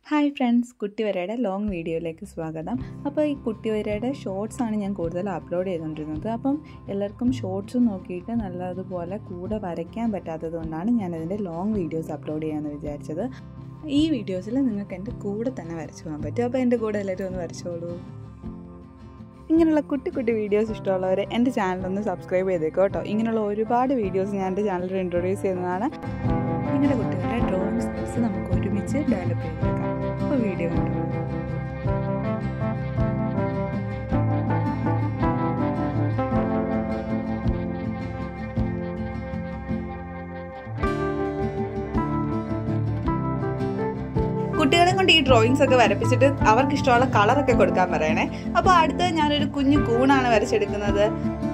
hi friends കുട്ടിവരയുടെ long വീഡിയോയിലേക്ക് സ്വാഗതം അപ്പോൾ ഈ കുട്ടിവരയുടെ ഷോർട്സ് ആണ് ഞാൻ കൂടുതൽ അപ്ലോഡ് ചെയ്തുകൊണ്ടിരുന്നത് അപ്പം എല്ലാവർക്കും ഷോർട്സ് നോക്കിയിട്ട് നല്ലതുപോലെ കൂടെ വരയ്ക്കാൻ പറ്റാത്തത് കൊണ്ടാണ് ഞാനതിൻ്റെ ലോങ് വീഡിയോസ് അപ്ലോഡ് ചെയ്യാമെന്ന് വിചാരിച്ചത് ഈ വീഡിയോസിൽ നിങ്ങൾക്ക് എൻ്റെ കൂടെ തന്നെ വരച്ചു പോകാൻ പറ്റും അപ്പോൾ എൻ്റെ കൂടെ എല്ലാവരും ഒന്ന് വരച്ചോളൂ ഇങ്ങനെയുള്ള കുട്ടി കുട്ടി വീഡിയോസ് ഇഷ്ടമുള്ളവർ എൻ്റെ ചാനലൊന്ന് സബ്സ്ക്രൈബ് ചെയ്തേക്കോ കേട്ടോ ഇങ്ങനെയുള്ള ഒരുപാട് വീഡിയോസ് ഞാൻ എൻ്റെ ചാനലിൽ ഇൻട്രൊഡ്യൂസ് ചെയ്യുന്നതാണ് നിങ്ങളുടെ കുട്ടികളുടെ ഡ്രോയിങ് സ്കിൽസ് നമുക്ക് ഒരുമിച്ച് ഡെവലപ്പ് ചെയ്തെടുക്കാം അപ്പോൾ വീഡിയോ കണ്ടു കുട്ടികളെ കൊണ്ട് ഈ ഡ്രോയിങ്സ് ഒക്കെ വരപ്പിച്ചിട്ട് അവർക്ക് ഇഷ്ടമുള്ള കളറൊക്കെ കൊടുക്കാൻ പറയണേ അപ്പോൾ അടുത്ത ഞാനൊരു കുഞ്ഞു കൂണാണ് വരച്ചെടുക്കുന്നത്